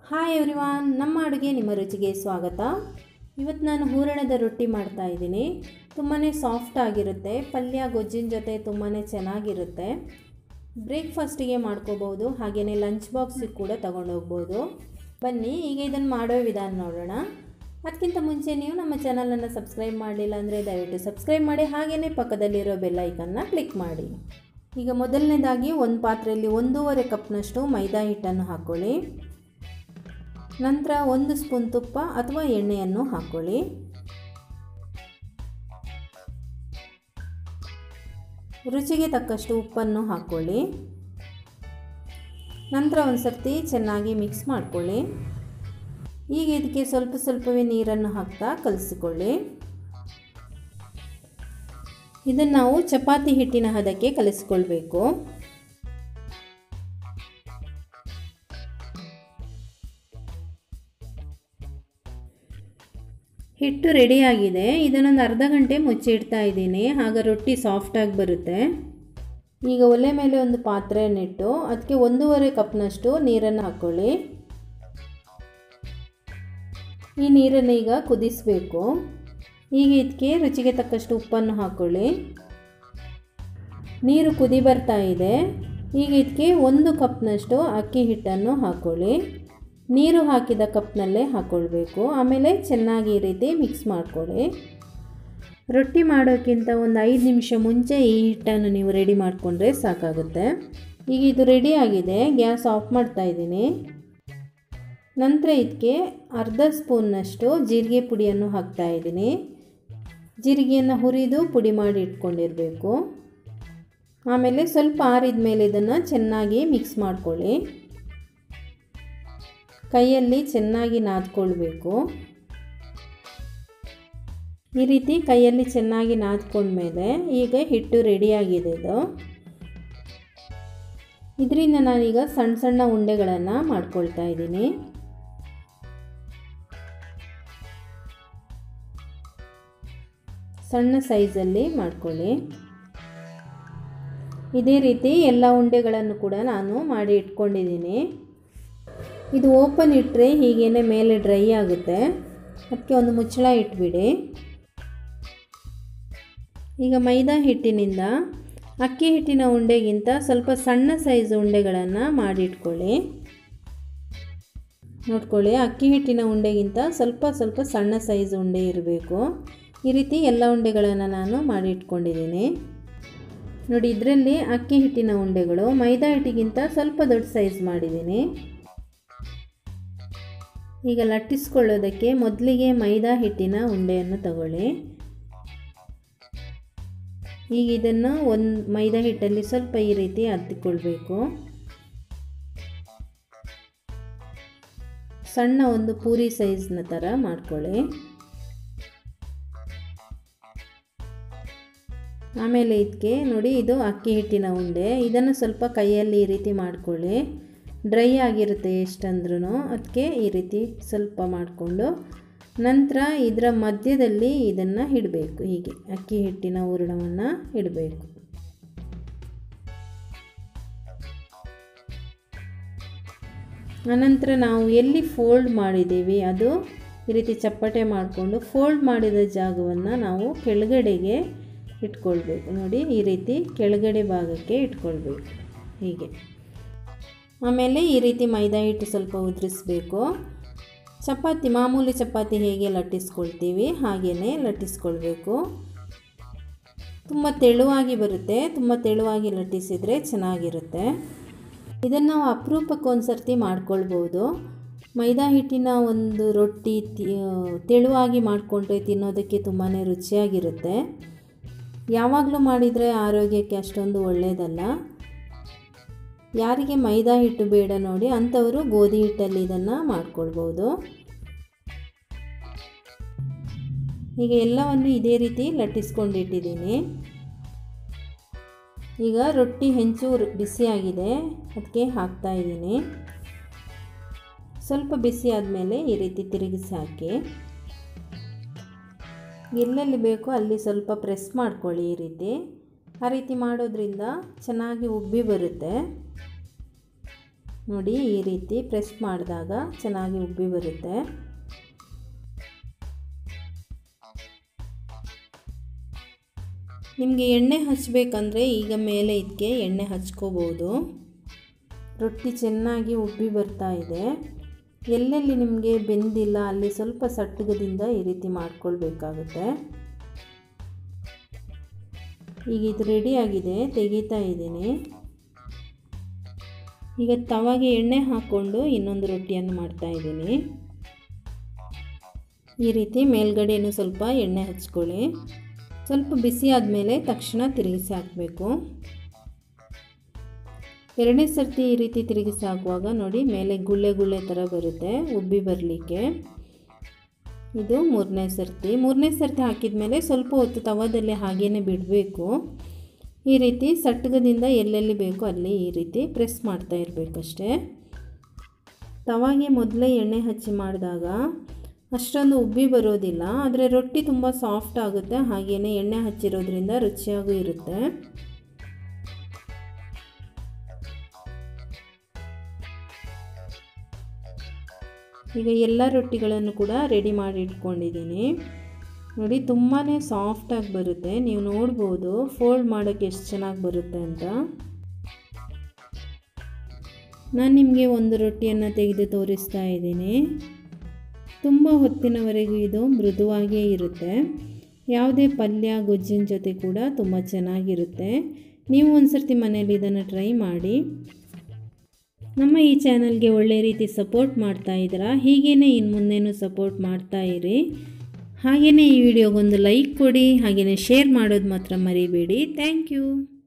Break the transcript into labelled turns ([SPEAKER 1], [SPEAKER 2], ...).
[SPEAKER 1] hi everyone ನಮ್ಮ ಅಡುಗೆ ನಿಮ್ಮ ರುಚಿಗೆ ಸ್ವಾಗತ ಇವತ್ತು ನಾನು ಹೂರಣದ ರೊಟ್ಟಿ ಮಾಡ್ತಾ ಇದ್ದೀನಿ ತುಂಬಾ ಸಾಫ್ಟ್ ಆಗಿರುತ್ತೆ ಪಲ್ಯ ಗೊಜ್ಜಿನ ಜೊತೆ ತುಂಬಾ ಚೆನ್ನಾಗಿರುತ್ತೆ ಬ್ರೇಕ್ಫಾಸ್ಟಿಗೆ ಮಾಡ್ಕೋಬೋದು ಹಾಗೆಯೇ ಲಂಚ್ ಬಾಕ್ಸಿಗೆ ಕೂಡ ತೊಗೊಂಡೋಗ್ಬೋದು ಬನ್ನಿ ಈಗ ಇದನ್ನು ಮಾಡೋ ವಿಧಾನ ನೋಡೋಣ ಅದಕ್ಕಿಂತ ಮುಂಚೆ ನೀವು ನಮ್ಮ ಚಾನಲನ್ನು ಸಬ್ಸ್ಕ್ರೈಬ್ ಮಾಡಲಿಲ್ಲ ಅಂದರೆ ದಯವಿಟ್ಟು ಸಬ್ಸ್ಕ್ರೈಬ್ ಮಾಡಿ ಹಾಗೆಯೇ ಪಕ್ಕದಲ್ಲಿರೋ ಬೆಲ್ ಐಕನ್ನ ಕ್ಲಿಕ್ ಮಾಡಿ ಈಗ ಮೊದಲನೇದಾಗಿ ಒಂದು ಪಾತ್ರೆಯಲ್ಲಿ ಒಂದೂವರೆ ಕಪ್ನಷ್ಟು ಮೈದಾ ಹಿಟ್ಟನ್ನು ಹಾಕ್ಕೊಳ್ಳಿ ನಂತರ ಒಂದು ಸ್ಪೂನ್ ತುಪ್ಪ ಅಥವಾ ಎಣ್ಣೆಯನ್ನು ಹಾಕ್ಕೊಳ್ಳಿ ರುಚಿಗೆ ತಕ್ಕಷ್ಟು ಉಪ್ಪನ್ನು ಹಾಕ್ಕೊಳ್ಳಿ ನಂತರ ಒಂದು ಸರ್ತಿ ಚೆನ್ನಾಗಿ ಮಿಕ್ಸ್ ಮಾಡ್ಕೊಳ್ಳಿ ಈಗ ಇದಕ್ಕೆ ಸ್ವಲ್ಪ ಸ್ವಲ್ಪವೇ ನೀರನ್ನು ಹಾಕ್ತಾ ಕಲಿಸಿಕೊಳ್ಳಿ ಇದನ್ನು ನಾವು ಚಪಾತಿ ಹಿಟ್ಟಿನ ಹದಕ್ಕೆ ಕಲಿಸ್ಕೊಳ್ಬೇಕು ಹಿಟ್ಟು ರೆಡಿಯಾಗಿದೆ ಇದನ್ನೊಂದು ಅರ್ಧ ಗಂಟೆ ಮುಚ್ಚಿಡ್ತಾ ಇದ್ದೀನಿ ಆಗ ರೊಟ್ಟಿ ಸಾಫ್ಟಾಗಿ ಬರುತ್ತೆ ಈಗ ಒಲೆ ಮೇಲೆ ಒಂದು ಪಾತ್ರೆಯನ್ನಿಟ್ಟು ಅದಕ್ಕೆ ಒಂದೂವರೆ ಕಪ್ನಷ್ಟು ನೀರನ್ನು ಹಾಕ್ಕೊಳ್ಳಿ ಈ ನೀರನ್ನು ಈಗ ಕುದಿಸಬೇಕು ಈಗ ಇದಕ್ಕೆ ರುಚಿಗೆ ತಕ್ಕಷ್ಟು ಉಪ್ಪನ್ನು ಹಾಕ್ಕೊಳ್ಳಿ ನೀರು ಕುದಿ ಬರ್ತಾ ಇದೆ ಈಗ ಇದಕ್ಕೆ ಒಂದು ಕಪ್ನಷ್ಟು ಅಕ್ಕಿ ಹಿಟ್ಟನ್ನು ಹಾಕ್ಕೊಳ್ಳಿ ನೀರು ಹಾಕಿದ ಕಪ್ನಲ್ಲೇ ಹಾಕ್ಕೊಳ್ಬೇಕು ಆಮೇಲೆ ಚೆನ್ನಾಗಿ ಈ ರೀತಿ ಮಿಕ್ಸ್ ಮಾಡ್ಕೊಳ್ಳಿ ರೊಟ್ಟಿ ಮಾಡೋಕ್ಕಿಂತ ಒಂದು ಐದು ನಿಮಿಷ ಮುಂಚೆ ಈ ಹಿಟ್ಟನ್ನು ನೀವು ರೆಡಿ ಮಾಡಿಕೊಂಡ್ರೆ ಸಾಕಾಗುತ್ತೆ ಈಗ ಇದು ರೆಡಿ ಆಗಿದೆ ಗ್ಯಾಸ್ ಆಫ್ ಮಾಡ್ತಾ ಇದ್ದೀನಿ ನಂತರ ಇದಕ್ಕೆ ಅರ್ಧ ಸ್ಪೂನ್ನಷ್ಟು ಜೀರಿಗೆ ಪುಡಿಯನ್ನು ಹಾಕ್ತಾ ಇದ್ದೀನಿ ಜೀರಿಗೆಯನ್ನು ಹುರಿದು ಪುಡಿ ಮಾಡಿ ಇಟ್ಕೊಂಡಿರಬೇಕು ಆಮೇಲೆ ಸ್ವಲ್ಪ ಆರಿದ ಮೇಲೆ ಇದನ್ನು ಚೆನ್ನಾಗಿ ಮಿಕ್ಸ್ ಮಾಡ್ಕೊಳ್ಳಿ ಕೈಯಲ್ಲಿ ಚೆನ್ನಾಗಿ ನಾದ್ಕೊಳ್ಬೇಕು ಈ ರೀತಿ ಕೈಯಲ್ಲಿ ಚೆನ್ನಾಗಿ ನಾದ್ಕೊಂಡ್ಮೇಲೆ ಈಗ ಹಿಟ್ಟು ರೆಡಿಯಾಗಿದೆ ಇದು ಇದರಿಂದ ನಾನೀಗ ಸಣ್ಣ ಸಣ್ಣ ಉಂಡೆಗಳನ್ನು ಮಾಡ್ಕೊಳ್ತಾ ಇದ್ದೀನಿ ಸಣ್ಣ ಸೈಜಲ್ಲಿ ಮಾಡ್ಕೊಳ್ಳಿ ಇದೇ ರೀತಿ ಎಲ್ಲ ಉಂಡೆಗಳನ್ನು ಕೂಡ ನಾನು ಮಾಡಿ ಇಟ್ಕೊಂಡಿದ್ದೀನಿ ಇದು ಓಪನ್ ಇಟ್ಟರೆ ಹೀಗೇನೆ ಮೇಲೆ ಡ್ರೈ ಆಗುತ್ತೆ ಅದಕ್ಕೆ ಒಂದು ಮುಚ್ಚಳ ಇಟ್ಬಿಡಿ ಈಗ ಮೈದಾ ಹಿಟ್ಟಿನಿಂದ ಅಕ್ಕಿ ಹಿಟ್ಟಿನ ಉಂಡೆಗಿಂತ ಸ್ವಲ್ಪ ಸಣ್ಣ ಸೈಜ್ ಉಂಡೆಗಳನ್ನು ಮಾಡಿಟ್ಕೊಳ್ಳಿ ನೋಡ್ಕೊಳ್ಳಿ ಅಕ್ಕಿ ಹಿಟ್ಟಿನ ಉಂಡೆಗಿಂತ ಸ್ವಲ್ಪ ಸ್ವಲ್ಪ ಸಣ್ಣ ಸೈಜ್ ಉಂಡೆ ಇರಬೇಕು ಈ ರೀತಿ ಎಲ್ಲ ಉಂಡೆಗಳನ್ನು ನಾನು ಮಾಡಿ ಇಟ್ಕೊಂಡಿದ್ದೀನಿ ನೋಡಿ ಇದರಲ್ಲಿ ಅಕ್ಕಿ ಹಿಟ್ಟಿನ ಉಂಡೆಗಳು ಮೈದಾ ಹಿಟ್ಟಿಗಿಂತ ಸ್ವಲ್ಪ ದೊಡ್ಡ ಸೈಜ್ ಮಾಡಿದ್ದೀನಿ ಈಗ ಲಟ್ಟಿಸ್ಕೊಳ್ಳೋದಕ್ಕೆ ಮೊದಲಿಗೆ ಮೈದಾ ಹಿಟ್ಟಿನ ಉಂಡೆಯನ್ನು ತಗೊಳ್ಳಿ ಈಗ ಇದನ್ನು ಒಂದು ಮೈದಾ ಹಿಟ್ಟಲ್ಲಿ ಸ್ವಲ್ಪ ಈ ರೀತಿ ಹತ್ತಿಕೊಳ್ಬೇಕು ಸಣ್ಣ ಒಂದು ಪೂರಿ ಸೈಜ್ನ ಥರ ಮಾಡ್ಕೊಳ್ಳಿ ಆಮೇಲೆ ಇದಕ್ಕೆ ನೋಡಿ ಇದು ಅಕ್ಕಿ ಹಿಟ್ಟಿನ ಉಂಡೆ ಇದನ್ನು ಸ್ವಲ್ಪ ಕೈಯಲ್ಲಿ ಈ ರೀತಿ ಮಾಡ್ಕೊಳ್ಳಿ ಡ್ರೈ ಆಗಿರುತ್ತೆ ಎಷ್ಟಂದ್ರೂ ಅದಕ್ಕೆ ಈ ರೀತಿ ಸ್ವಲ್ಪ ಮಾಡಿಕೊಂಡು ನಂತರ ಇದರ ಮಧ್ಯದಲ್ಲಿ ಇದನ್ನು ಇಡಬೇಕು ಹೀಗೆ ಅಕ್ಕಿ ಹಿಟ್ಟಿನ ಹೂರಣವನ್ನು ಇಡಬೇಕು ಅನಂತರ ನಾವು ಎಲ್ಲಿ ಫೋಲ್ಡ್ ಮಾಡಿದ್ದೀವಿ ಅದು ಈ ರೀತಿ ಚಪ್ಪಟೆ ಮಾಡಿಕೊಂಡು ಫೋಲ್ಡ್ ಮಾಡಿದ ಜಾಗವನ್ನು ನಾವು ಕೆಳಗಡೆಗೆ ಇಟ್ಕೊಳ್ಬೇಕು ನೋಡಿ ಈ ರೀತಿ ಕೆಳಗಡೆ ಭಾಗಕ್ಕೆ ಇಟ್ಕೊಳ್ಬೇಕು ಹೀಗೆ ಆಮೇಲೆ ಈ ರೀತಿ ಮೈದಾ ಹಿಟ್ಟು ಸ್ವಲ್ಪ ಉದುರಿಸ್ಬೇಕು ಚಪಾತಿ ಮಾಮೂಲಿ ಚಪಾತಿ ಹೇಗೆ ಲಟ್ಟಿಸ್ಕೊಳ್ತೀವಿ ಹಾಗೆಯೇ ಲಟ್ಟಿಸ್ಕೊಳ್ಬೇಕು ತುಂಬ ತೆಳುವಾಗಿ ಬರುತ್ತೆ ತುಂಬ ತೆಳುವಾಗಿ ಲಟ್ಟಿಸಿದರೆ ಚೆನ್ನಾಗಿರುತ್ತೆ ಇದನ್ನು ನಾವು ಅಪರೂಪಕ್ಕೆ ಒಂದು ಸರ್ತಿ ಮಾಡ್ಕೊಳ್ಬೋದು ಮೈದಾ ಹಿಟ್ಟಿನ ಒಂದು ರೊಟ್ಟಿ ತೆಳುವಾಗಿ ಮಾಡಿಕೊಂಡ್ರೆ ತಿನ್ನೋದಕ್ಕೆ ತುಂಬಾ ರುಚಿಯಾಗಿರುತ್ತೆ ಯಾವಾಗಲೂ ಮಾಡಿದರೆ ಆರೋಗ್ಯಕ್ಕೆ ಅಷ್ಟೊಂದು ಒಳ್ಳೆಯದಲ್ಲ ಯಾರಿಗೆ ಮೈದಾ ಹಿಟ್ಟು ಬೇಡ ನೋಡಿ ಅಂಥವರು ಗೋಧಿ ಹಿಟ್ಟಲ್ಲಿ ಇದನ್ನು ಮಾಡ್ಕೊಳ್ಬೋದು ಈಗ ಎಲ್ಲವನ್ನು ಇದೇ ರೀತಿ ಲಟ್ಟಿಸ್ಕೊಂಡಿಟ್ಟಿದ್ದೀನಿ ಈಗ ರೊಟ್ಟಿ ಹೆಂಚು ಬಿಸಿಯಾಗಿದೆ ಅದಕ್ಕೆ ಹಾಕ್ತಾ ಇದ್ದೀನಿ ಸ್ವಲ್ಪ ಬಿಸಿ ಆದಮೇಲೆ ಈ ರೀತಿ ತಿರುಗಿಸಿ ಹಾಕಿ ಎಲ್ಲೆಲ್ಲಿ ಬೇಕೋ ಅಲ್ಲಿ ಸ್ವಲ್ಪ ಪ್ರೆಸ್ ಮಾಡ್ಕೊಳ್ಳಿ ಈ ರೀತಿ ಆ ರೀತಿ ಮಾಡೋದ್ರಿಂದ ಚೆನ್ನಾಗಿ ಉಬ್ಬಿ ಬರುತ್ತೆ ನೋಡಿ ಈ ರೀತಿ ಪ್ರೆಸ್ ಮಾಡಿದಾಗ ಚೆನ್ನಾಗಿ ಉಬ್ಬಿ ಬರುತ್ತೆ ನಿಮಗೆ ಎಣ್ಣೆ ಹಚ್ಚಬೇಕಂದ್ರೆ ಈಗ ಮೇಲೆ ಇದಕ್ಕೆ ಎಣ್ಣೆ ಹಚ್ಕೋಬೋದು ರೊಟ್ಟಿ ಚೆನ್ನಾಗಿ ಉಬ್ಬಿ ಬರ್ತಾ ಇದೆ ಎಲ್ಲೆಲ್ಲಿ ನಿಮಗೆ ಬೆಂದಿಲ್ಲ ಅಲ್ಲಿ ಸ್ವಲ್ಪ ಸಟ್ಟಗದಿಂದ ಈ ರೀತಿ ಮಾಡ್ಕೊಳ್ಬೇಕಾಗುತ್ತೆ ಈಗ ಇದು ರೆಡಿಯಾಗಿದೆ ತೆಗಿತಾ ಇದ್ದೀನಿ ಈಗ ತವಾಗೆ ಎಣ್ಣೆ ಹಾಕ್ಕೊಂಡು ಇನ್ನೊಂದು ರೊಟ್ಟಿಯನ್ನು ಮಾಡ್ತಾ ಇದ್ದೀನಿ ಈ ರೀತಿ ಮೇಲ್ಗಡೆನೂ ಸ್ವಲ್ಪ ಎಣ್ಣೆ ಹಚ್ಕೊಳ್ಳಿ ಸ್ವಲ್ಪ ಬಿಸಿ ಆದಮೇಲೆ ತಕ್ಷಣ ತಿರುಗಿಸಿ ಹಾಕಬೇಕು ಎರಡನೇ ಸರ್ತಿ ಈ ರೀತಿ ತಿರುಗಿಸಿ ಹಾಕುವಾಗ ನೋಡಿ ಮೇಲೆ ಗುಳ್ಳೆ ಗುಳ್ಳೆ ಥರ ಬರುತ್ತೆ ಉಬ್ಬಿ ಬರಲಿಕ್ಕೆ ಇದು ಮೂರನೇ ಸರ್ತಿ ಮೂರನೇ ಸರ್ತಿ ಹಾಕಿದ ಮೇಲೆ ಸ್ವಲ್ಪ ಹೊತ್ತು ತವಾದಲ್ಲಿ ಹಾಗೇ ಬಿಡಬೇಕು ಈ ರೀತಿ ಸಟ್ಟಗದಿಂದ ಎಲ್ಲೆಲ್ಲಿ ಬೇಕೋ ಅಲ್ಲಿ ಈ ರೀತಿ ಪ್ರೆಸ್ ಮಾಡ್ತಾ ಇರಬೇಕಷ್ಟೇ ತವಾಗೆ ಮೊದಲೇ ಎಣ್ಣೆ ಹಚ್ಚಿ ಮಾಡಿದಾಗ ಅಷ್ಟೊಂದು ಉಬ್ಬಿ ಬರೋದಿಲ್ಲ ಆದರೆ ರೊಟ್ಟಿ ತುಂಬ ಸಾಫ್ಟ್ ಆಗುತ್ತೆ ಹಾಗೆಯೇ ಎಣ್ಣೆ ಹಚ್ಚಿರೋದ್ರಿಂದ ರುಚಿಯಾಗೂ ಇರುತ್ತೆ ಈಗ ಎಲ್ಲ ರೊಟ್ಟಿಗಳನ್ನು ಕೂಡ ರೆಡಿ ಮಾಡಿ ಇಟ್ಕೊಂಡಿದ್ದೀನಿ ನೋಡಿ ತುಂಬಾ ಸಾಫ್ಟಾಗಿ ಬರುತ್ತೆ ನೀವು ನೋಡ್ಬೋದು ಫೋಲ್ಡ್ ಮಾಡೋಕ್ಕೆ ಎಷ್ಟು ಚೆನ್ನಾಗಿ ಬರುತ್ತೆ ಅಂತ ನಾನು ನಿಮಗೆ ಒಂದು ರೊಟ್ಟಿಯನ್ನು ತೆಗೆದು ತೋರಿಸ್ತಾ ಇದ್ದೀನಿ ತುಂಬ ಹೊತ್ತಿನವರೆಗೂ ಇದು ಮೃದುವಾಗಿಯೇ ಇರುತ್ತೆ ಯಾವುದೇ ಪಲ್ಯ ಗೊಜ್ಜಿನ ಜೊತೆ ಕೂಡ ತುಂಬ ಚೆನ್ನಾಗಿರುತ್ತೆ ನೀವು ಒಂದು ಸರ್ತಿ ಮನೇಲಿ ಇದನ್ನು ಟ್ರೈ ಮಾಡಿ ನಮ್ಮ ಈ ಚಾನಲ್ಗೆ ಒಳ್ಳೆ ರೀತಿ ಸಪೋರ್ಟ್ ಮಾಡ್ತಾ ಇದ್ದೀರಾ ಹೀಗೇ ಇನ್ನು ಮುಂದೆನೂ ಸಪೋರ್ಟ್ ಮಾಡ್ತಾ ಇರಿ ಹಾಗೆಯೇ ಈ ವಿಡಿಯೋಗೊಂದು ಲೈಕ್ ಕೊಡಿ ಹಾಗೆಯೇ ಶೇರ್ ಮಾಡೋದು ಮಾತ್ರ ಮರಿಬೇಡಿ ಥ್ಯಾಂಕ್ ಯು